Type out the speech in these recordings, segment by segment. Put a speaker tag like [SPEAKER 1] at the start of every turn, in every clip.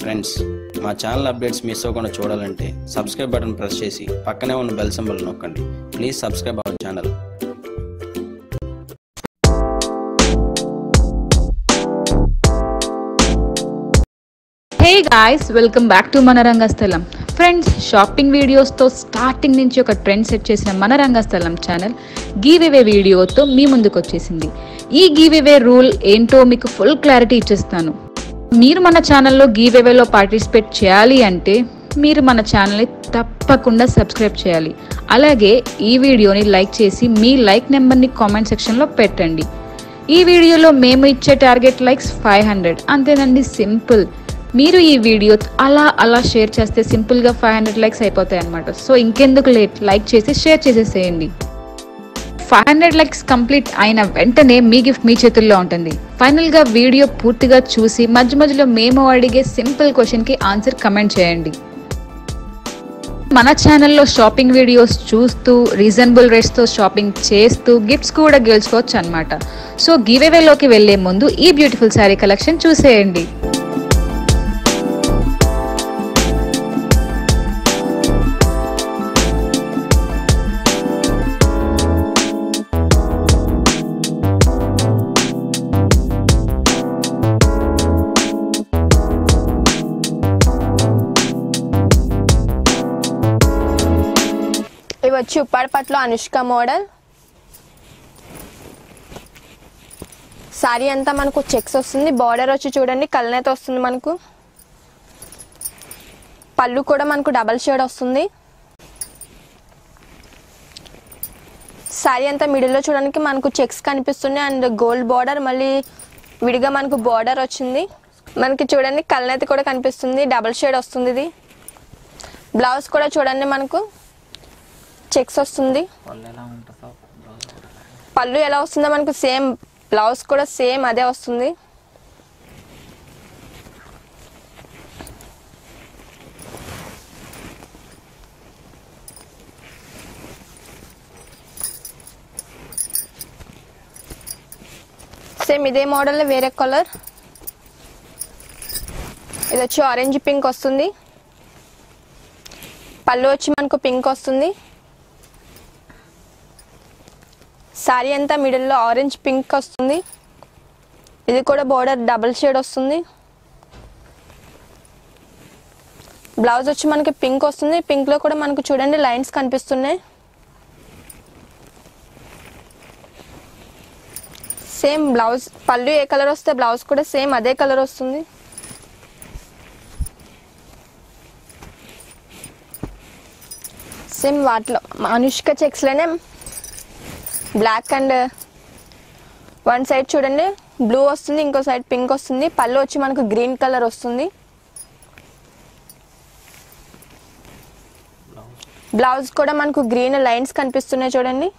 [SPEAKER 1] friends మా channel updates miss అవ్వకుండా చూడాలంటే సబ్స్క్రైబ్ బటన్ ప్రెస్ చేసి పక్కనే ఉన్న బెల్ సింబల్ నొక్కండి please subscribe our channel
[SPEAKER 2] hey guys welcome back to మన రంగస్థలం ఫ్రెండ్స్ షాపింగ్ వీడియోస్తో స్టార్టింగ్ నుంచి ఒక ట్రెండ్ సెట్ చేసిన మన రంగస్థలం ఛానల్ గీవెవే వీడియోతో మీ ముందుకు వచ్చేసింది ఈ గీవెవే రూల్ ఏంటో మీకు ఫుల్ క్లారిటీ ఇచ్చేస్తాను మీరు మన ఛానల్లో గీవెవేలో పార్టిసిపేట్ చేయాలి అంటే మీరు మన ఛానల్ని తప్పకుండా సబ్స్క్రైబ్ చేయాలి అలాగే ఈ వీడియోని లైక్ చేసి మీ లైక్ నెంబర్ని కామెంట్ సెక్షన్లో పెట్టండి ఈ వీడియోలో మేము ఇచ్చే టార్గెట్ లైక్స్ ఫైవ్ హండ్రెడ్ అంతేనండి సింపుల్ మీరు ఈ వీడియో అలా అలా షేర్ చేస్తే సింపుల్గా ఫైవ్ హండ్రెడ్ లైక్స్ అయిపోతాయి అనమాట సో ఇంకెందుకు లేట్ లైక్ చేసి షేర్ చేసేసేయండి ఫైవ్ హండ్రెడ్ లైక్స్ కంప్లీట్ అయిన వెంటనే మీ గిఫ్ట్ మీ చేతుల్లో ఉంటుంది ఫైనల్గా వీడియో పూర్తిగా చూసి మధ్య మధ్యలో మేము అడిగే సింపుల్ క్వశ్చన్కి ఆన్సర్ కమెంట్ చేయండి మన ఛానల్లో షాపింగ్ వీడియోస్ చూస్తూ రీజనబుల్ రేట్స్తో షాపింగ్ చేస్తూ గిఫ్ట్స్ కూడా గెలుచుకోవచ్చు అనమాట సో గివేవేలోకి వెళ్లే ముందు ఈ బ్యూటిఫుల్ శారీ కలెక్షన్ చూసేయండి
[SPEAKER 3] ఇవి వచ్చి ఉప్పాడపట్లో అనుష్క మోడల్ సారీ అంతా మనకు చెక్స్ వస్తుంది బార్డర్ వచ్చి చూడండి కలనేత వస్తుంది మనకు పళ్ళు కూడా మనకు డబల్ షేడ్ వస్తుంది సారీ అంతా మిడిల్లో చూడడానికి మనకు చెక్స్ కనిపిస్తుంది అండ్ గోల్డ్ బార్డర్ మళ్ళీ విడిగా మనకు బార్డర్ వచ్చింది మనకి చూడండి కలనేత కూడా కనిపిస్తుంది డబల్ షేడ్ వస్తుంది ఇది బ్లౌజ్ కూడా చూడండి మనకు చెక్స్ వస్తుంది పళ్ళు ఎలా వస్తుందో మనకు సేమ్ బ్లౌజ్ కూడా సేమ్ అదే వస్తుంది సేమ్ ఇదే మోడల్ వేరే కలర్ ఇది వచ్చి ఆరెంజ్ పింక్ వస్తుంది పళ్ళు వచ్చి మనకు పింక్ వస్తుంది శారీ అంతా మిడిల్లో ఆరెంజ్ పింక్ వస్తుంది ఇది కూడా బోర్డర్ డబుల్ షేడ్ వస్తుంది బ్లౌజ్ వచ్చి మనకి పింక్ వస్తుంది పింక్లో కూడా మనకు చూడండి లైన్స్ కనిపిస్తున్నాయి సేమ్ బ్లౌజ్ పళ్ళు ఏ కలర్ వస్తే బ్లౌజ్ కూడా సేమ్ అదే కలర్ వస్తుంది సేమ్ వాటిలో అనుష్క చెక్స్లోనే బ్లాక్ అండ్ వన్ సైడ్ చూడండి బ్లూ వస్తుంది ఇంకో సైడ్ పింక్ వస్తుంది పళ్ళు వచ్చి మనకు గ్రీన్ కలర్ వస్తుంది బ్లౌజ్ కూడా మనకు గ్రీన్ లైన్స్ కనిపిస్తున్నాయి చూడండి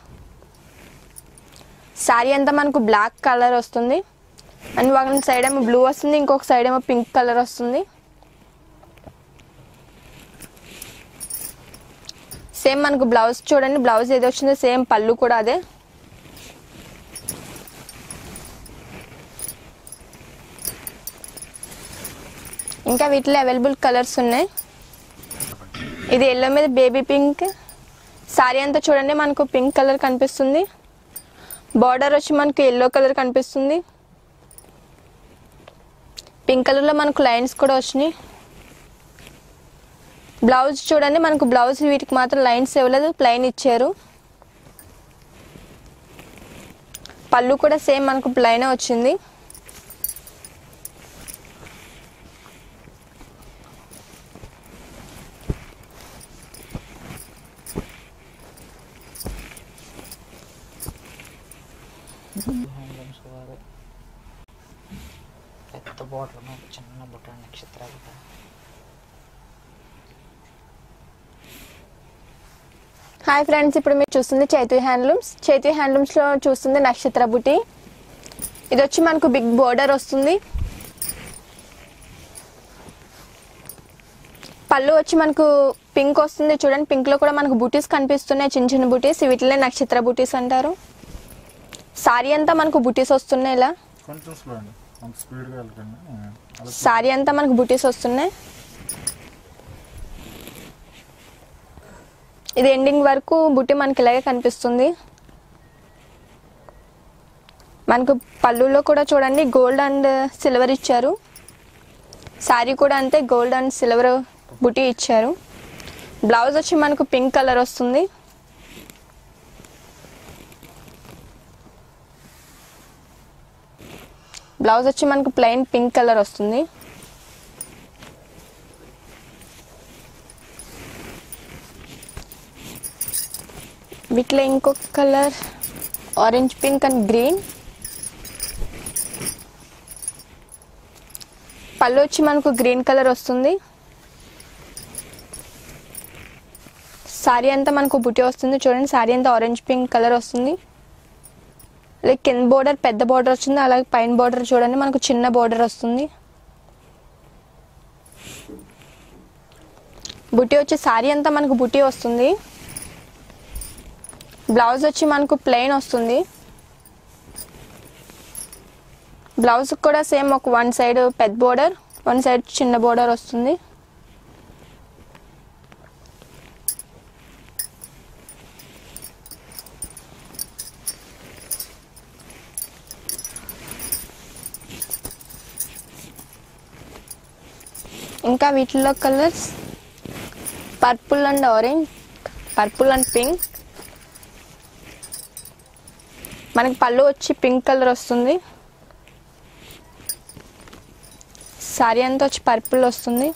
[SPEAKER 3] శారీ అంతా మనకు బ్లాక్ కలర్ వస్తుంది అండ్ ఒక సైడ్ ఏమో బ్లూ వస్తుంది ఇంకొక సైడ్ ఏమో పింక్ కలర్ వస్తుంది సేమ్ మనకు బ్లౌజ్ చూడండి బ్లౌజ్ ఏది వచ్చిందో సేమ్ పళ్ళు కూడా అదే ఇంకా వీటిలో అవైలబుల్ కలర్స్ ఉన్నాయి ఇది ఎల్లో మీద బేబీ పింక్ సారీ అంతా చూడండి మనకు పింక్ కలర్ కనిపిస్తుంది బార్డర్ వచ్చి మనకు ఎల్లో కలర్ కనిపిస్తుంది పింక్ కలర్లో మనకు లైన్స్ కూడా వచ్చినాయి బ్లౌజ్ చూడండి మనకు బ్లౌజ్ వీటికి మాత్రం లైన్స్ ఇవ్వలేదు ప్లెయిన్ ఇచ్చారు పళ్ళు కూడా సేమ్ మనకు ప్లెయిన్ వచ్చింది
[SPEAKER 4] హ్యాండ్లూమ్స్ వారు పెద్ద బోర్డర్ మీద చిన్న బుట్ట నక్షత్ర బుట్ట
[SPEAKER 3] హాయ్ ఫ్రెండ్స్ ఇప్పుడు మీరు చూస్తుంది చైతు హ్యాండ్లూమ్స్ చైతు హ్యాండ్లూమ్స్లో చూస్తుంది నక్షత్ర బుటి ఇది వచ్చి మనకు బిగ్ బోర్డర్ వస్తుంది పళ్ళు వచ్చి మనకు పింక్ వస్తుంది చూడండి పింక్లో కూడా మనకు బూటీస్ కనిపిస్తున్నాయి చిన్న చిన్న బూటీస్ వీటినే నక్షత్ర బూటీస్ అంటారు సారీ అంతా మనకు బూటీస్ వస్తున్నాయి ఇలా
[SPEAKER 5] కొంచెం చూడండి అంత స్పీడ్గా వెళ్ళకండి అలా
[SPEAKER 3] సారీ అంతా మనకు బుటీస్ వస్తున్నాయి ఇది ఎండింగ్ వరకు బుట్టి మనకి ఇలాగే కనిపిస్తుంది మనకు పళ్ళులో కూడా చూడండి గోల్డ్ అండ్ సిల్వర్ ఇచ్చారు శారీ కూడా అంతే గోల్డ్ అండ్ సిల్వర్ బుటీ ఇచ్చారు బ్లౌజ్ వచ్చి మనకు పింక్ కలర్ వస్తుంది బ్లౌజ్ వచ్చి మనకు ప్లెయిన్ పింక్ కలర్ వస్తుంది వీటిలో ఇంకొక colour orange pink and green పళ్ళు వచ్చి మనకు గ్రీన్ కలర్ వస్తుంది సారీ అంతా మనకు బుట్టి వస్తుంది చూడండి సారీ అంతా ఆరెంజ్ పింక్ కలర్ వస్తుంది లైక్ కింద బోర్డర్ పెద్ద బోర్డర్ వచ్చింది అలాగే పైన బోర్డర్ చూడండి మనకు చిన్న బోర్డర్ వస్తుంది బుట్టి వచ్చి సారీ అంతా మనకు బుట్టి వస్తుంది బ్లౌజ్ వచ్చి మనకు ప్లెయిన్ వస్తుంది బ్లౌజ్ కూడా సేమ్ ఒక వన్ సైడ్ పెద్ద బోర్డర్ వన్ సైడ్ చిన్న బోర్డర్ వస్తుంది ఇంకా వీటిలో colours purple and orange purple and pink మనకి పళ్ళు వచ్చి పింక్ కలర్ వస్తుంది సారీ అంతా వచ్చి పర్పుల్ వస్తుంది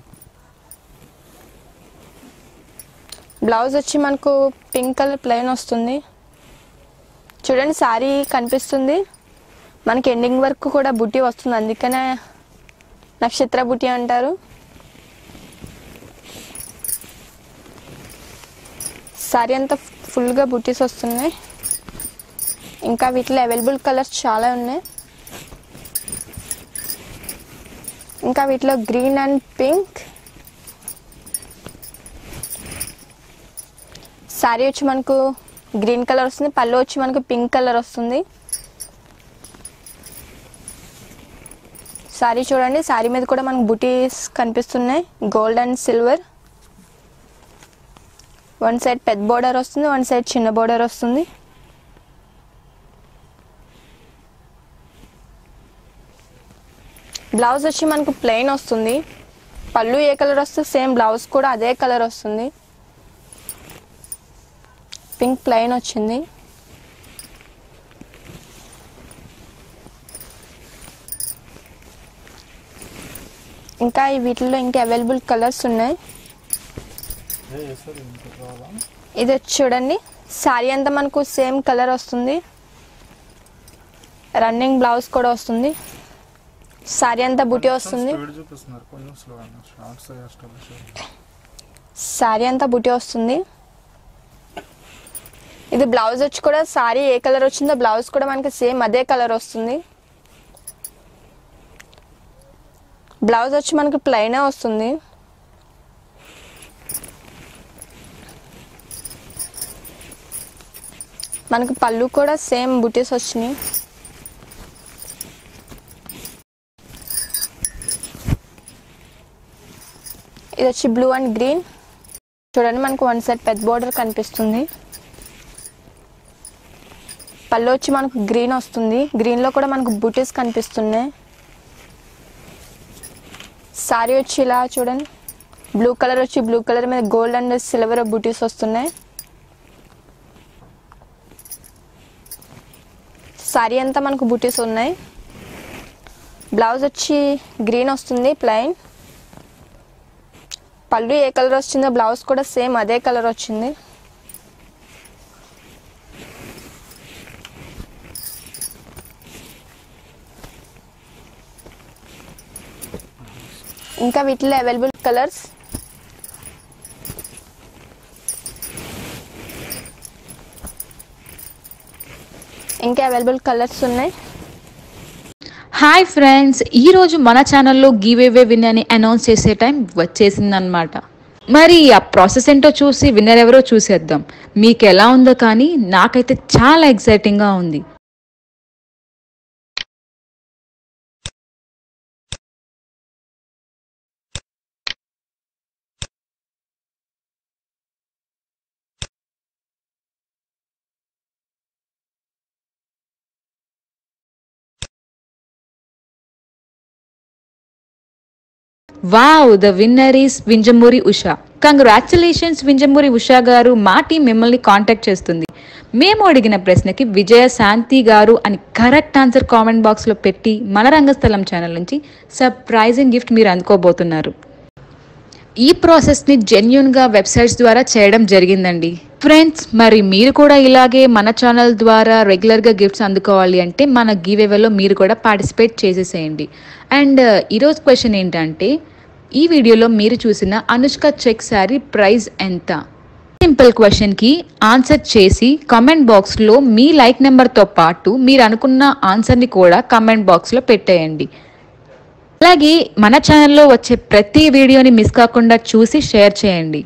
[SPEAKER 3] బ్లౌజ్ వచ్చి మనకు పింక్ కలర్ ప్లెయిన్ వస్తుంది చూడండి సారీ కనిపిస్తుంది మనకి ఎండింగ్ వరకు కూడా బుట్టి వస్తుంది అందుకనే నక్షత్ర బుట్టి అంటారు సారీ అంతా ఫుల్గా బుట్టీస్ వస్తున్నాయి ఇంకా వీటిలో అవైలబుల్ కలర్స్ చాలా ఉన్నాయి ఇంకా వీటిలో గ్రీన్ అండ్ పింక్ సారీ వచ్చి మనకు గ్రీన్ కలర్ వస్తుంది పళ్ళు వచ్చి మనకు పింక్ కలర్ వస్తుంది సారీ చూడండి సారీ మీద కూడా మనకు బుటీస్ కనిపిస్తున్నాయి gold and silver one side పెద్ద బోర్డర్ వస్తుంది వన్ సైడ్ చిన్న బోర్డర్ వస్తుంది బ్లౌజ్ వచ్చి మనకు ప్లెయిన్ వస్తుంది పళ్ళు ఏ కలర్ వస్తుంది సేమ్ బ్లౌజ్ కూడా అదే కలర్ వస్తుంది పింక్ ప్లెయిన్ వచ్చింది ఇంకా ఈ వీటిలో ఇంకా అవైలబుల్ కలర్స్ ఉన్నాయి
[SPEAKER 5] ఏ సార్ ఇంకోటి రావాలా
[SPEAKER 3] ఇది వచ్చి చూడండి శారీ అంతా మనకు సేమ్ కలర్ వస్తుంది రన్నింగ్ బ్లౌజ్ కూడా వస్తుంది శారీ అంతా బుటీ వస్తుంది
[SPEAKER 5] స్పీడ్ చూపిస్తున్నారు కొంచెం స్లో అన్న షార్ట్స్ ఎస్టాబ్లిష్
[SPEAKER 3] శారీ అంతా బుటీ వస్తుంది ఇది బ్లౌజ్ వచ్చి కూడా శారీ ఏ కలర్ వచ్చిందో బ్లౌజ్ కూడా మనకి సేమ్ అదే కలర్ వస్తుంది బ్లౌజ్ వచ్చి మనకి ప్లెయినే వస్తుంది మనకి పళ్ళు కూడా సేమ్ బుటీస్ వచ్చినాయి ఇది వచ్చి బ్లూ అండ్ గ్రీన్ చూడండి మనకు వన్ సైడ్ పెద్ద బోర్డర్ కనిపిస్తుంది పళ్ళు వచ్చి మనకు గ్రీన్ వస్తుంది గ్రీన్లో కూడా మనకు బూటీస్ కనిపిస్తున్నాయి సారీ వచ్చి ఇలా చూడండి బ్లూ కలర్ వచ్చి బ్లూ కలర్ మీద గోల్డ్ అండ్ సిల్వర్ బూటీస్ వస్తున్నాయి సారీ అంతా మనకు బూటీస్ ఉన్నాయి బ్లౌజ్ వచ్చి గ్రీన్ వస్తుంది ప్లెయిన్ పళ్ళు ఏ కలర్ వచ్చిందో బ్లౌజ్ కూడా సేమ్ అదే కలర్ వచ్చింది ఇంకా వీటిలో అవైలబుల్ కలర్స్ ఇంకా అవైలబుల్ కలర్స్ ఉన్నాయి
[SPEAKER 2] హాయ్ ఫ్రెండ్స్ ఈరోజు మన ఛానల్లో గివేవే విన్ అని అనౌన్స్ చేసే టైం వచ్చేసిందనమాట మరి ఆ ప్రాసెస్ ఏంటో చూసి విన్నర్ ఎవరో చూసేద్దాం మీకు ఎలా ఉందో కానీ నాకైతే చాలా ఎక్సైటింగ్గా ఉంది wow the winner is Vinjamuri Usha congratulations Vinjamuri Usha garu మా టీం మిమ్మల్ని కాంటాక్ట్ చేస్తుంది మేము అడిగిన ప్రశ్నకి విజయ శాంతి గారు అని కరెక్ట్ ఆన్సర్ కామెంట్ బాక్స్లో పెట్టి మన రంగస్థలం ఛానల్ నుంచి సర్ప్రైజింగ్ గిఫ్ట్ మీరు అందుకోబోతున్నారు ఈ ప్రాసెస్ని జెన్యున్గా వెబ్సైట్స్ ద్వారా చేయడం జరిగిందండి ఫ్రెండ్స్ మరి మీరు కూడా ఇలాగే మన ఛానల్ ద్వారా రెగ్యులర్గా గిఫ్ట్స్ అందుకోవాలి అంటే మన గివేవేలో మీరు కూడా పార్టిసిపేట్ చేసేసేయండి అండ్ ఈరోజు క్వశ్చన్ ఏంటంటే ఈ వీడియోలో మీరు చూసిన అనుష్క చెక్ శారీ ప్రైస్ ఎంత సింపుల్ క్వశ్చన్కి ఆన్సర్ చేసి కామెంట్ బాక్స్లో మీ లైక్ నెంబర్తో పాటు మీరు అనుకున్న ఆన్సర్ని కూడా కామెంట్ బాక్స్లో పెట్టేయండి అలాగే మన ఛానల్లో వచ్చే ప్రతి వీడియోని మిస్ కాకుండా చూసి షేర్ చేయండి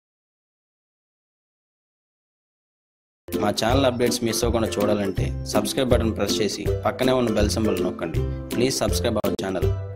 [SPEAKER 1] మా ఛానల్ అప్డేట్స్ మిస్ అవ్వకుండా చూడాలంటే సబ్స్క్రైబ్ బటన్ ప్రెస్ చేసి పక్కనే ఉన్న బెల్ సింబల్ నొక్కండి ప్లీజ్ సబ్స్క్రైబ్ అవర్ ఛానల్